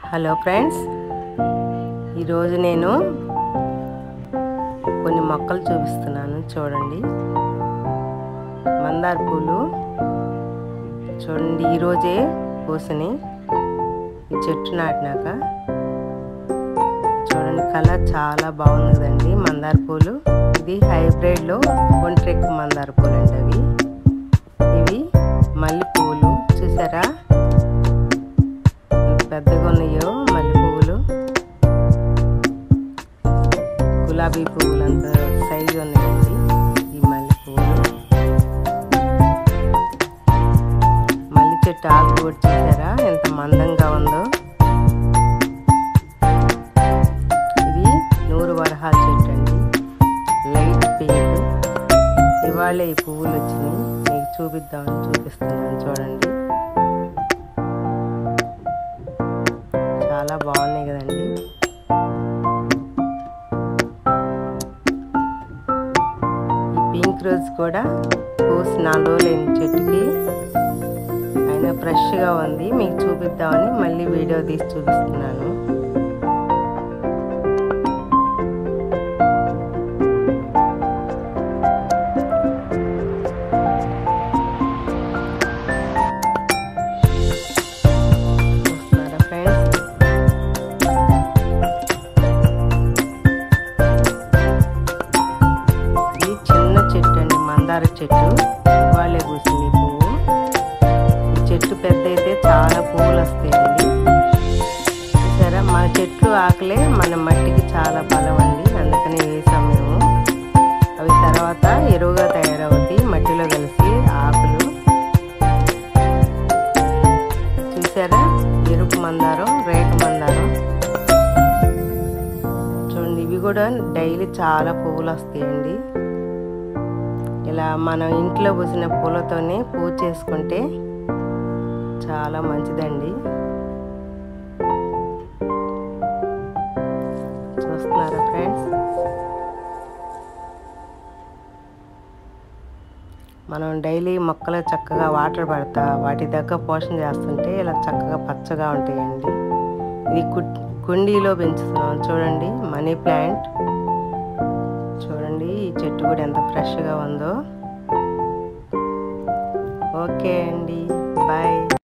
hello friends ఈరోజు నేను కొన్ని మొక్కలు చూపిస్తున్నాను చూడండి మందార పూలు చూడండి ఈరోజే పూసని ఈ చెట్టు నాటినాక చూడండి కలర్ చాలా బాగుంది కదండి మందార పూలు ఇది హైబ్రిడ్లో ఒంట్రెక్కు మందార పూలు అండి అవి ఇవి మల్లె పువ్వులు చూసారా ఎంత పెద్దగా ఉన్నాయో మల్లె పువ్వులు గులాబీ పువ్వులు అంత సైజు ఉన్నాయండి ఈ మల్లె పువ్వులు మల్లె చెట్టు ఆకు కూడా చూసారా ఎంత మందంగా ఉందో ఇది నూరు వరహాల చెట్టు అండి లైట్ పింక్ ఇవాళ ఈ పువ్వులు వచ్చినాయి మీకు చూపిద్దామని చూపిస్తున్నాను చూడండి చాలా బాగున్నాయి కదండి ఈ పింక్ రోజ్ కూడా పూసి నాలుగు రోజులైన చెట్టుకి అయినా ఫ్రెష్గా ఉంది మీకు చూపిద్దామని మళ్ళీ వీడియో తీసి చూపిస్తున్నాను చూస్తున్నారా ఫ్రెండ్స్ ఇది చిన్న చెట్టు అండి మందార చెట్టు వాళ్ళే కూసింది పువ్వు ఈ చెట్టు పెద్ద అయితే చాలా పువ్వులు వస్తాయండి చూసారా మన చెట్లు ఆకలే మన మట్టికి చాలా బలం అండి అందుకని వేసాం మేము అవి తర్వాత ఎరువుగా తయారవుతాయి మట్టిలో కలిసి ఆకులు చూసారా ఎరుపు మందారం రేటు మందారం చూడండి ఇవి కూడా డైలీ చాలా పువ్వులు వస్తాయండి ఇలా మనం ఇంట్లో పూసిన పూలతోనే పూజ చేసుకుంటే చాలా మంచిదండి చూస్తున్నారా ఫ్రెండ్స్ మనం డైలీ మొక్కలు చక్కగా వాటర్ పడతా వాటి దగ్గర పోషణ చేస్తుంటే ఇలా చక్కగా పచ్చగా ఉంటాయండి ఇది కుండీలో పెంచుతున్నాం చూడండి మనీ ప్లాంట్ చూడండి ఈ చెట్టు కూడా ఎంత ఫ్రెష్గా ఉందో ఓకే అండి బాయ్